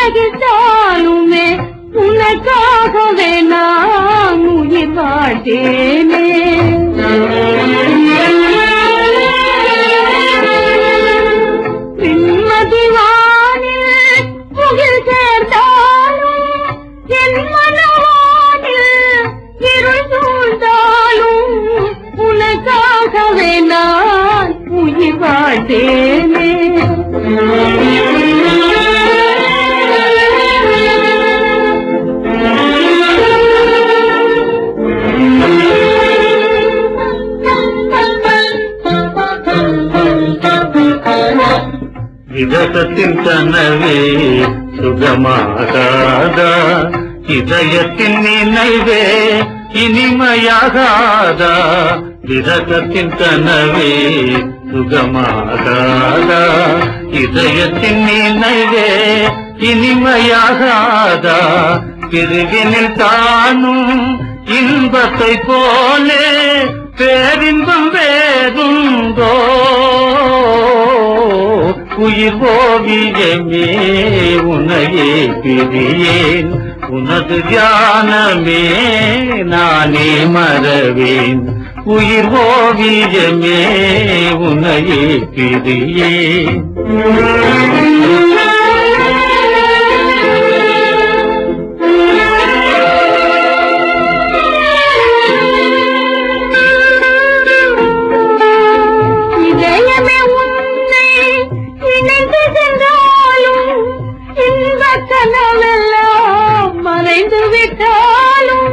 எளிதகிட்டாலுமே உனக்காகவே நான் உயிர் வாழ்ந்தேனே பின்மதி வானில் புகில் சேர்ந்தாலும் என் மனவானில் இருள் சூழ்ந்தாலும் உனக்காகவே நான் உயிர் வாழ்ந்தேனே விரதத்தின் கனவே சுகமாகாதா இதயத்தின் நினைவே இனிமையாகாதா விரதத்தின் கனவே சுகமாகாதா இதயத்தின் நினைவே இனிமையாகாதா பிரிவினில் தானும் இன்பத்தை போலே பேரின்பம் வேறுந்தோ உயிர் ஓவியமே உனையே பிரியேன் உனது தியானமே நானே மறவேன் உயிர் ஓவியமே உனையே பிரியேன் இதயமே உன்னை இணைந்து சென்றாலும் இன்பக் கனவெல்லாம் மறைந்து விட்டாலும்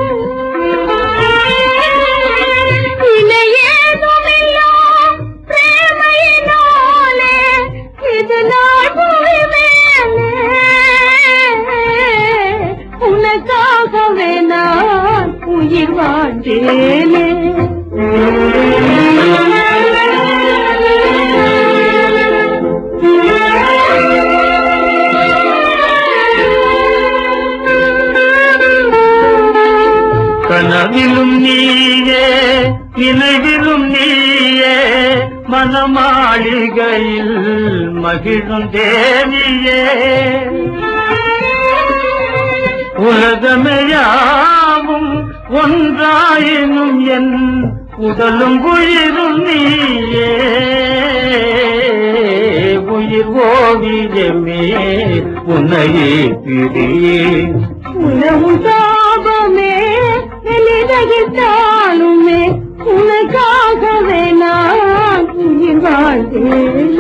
இணையேதுமில்லா பிரேமையினாலே இது நாள் புவி மேலே உனக்காகவே நான் உயிர் வாழ்ந்தேனே கனவிலும் நீயே நினைவிலும் நீயே மனமாளிகையில் மகிழும் தேவியே உலகமையாவும் ஒன்றாயினும் என் உடலும் உயிரும் நீயே உயிர் ஓவியமே உன்னையே பிரியேன் உலகும் சாபமே எளிதகிட்டாலுமே உனக்காகவே நான் உயிர் வாழ்ந்தேன்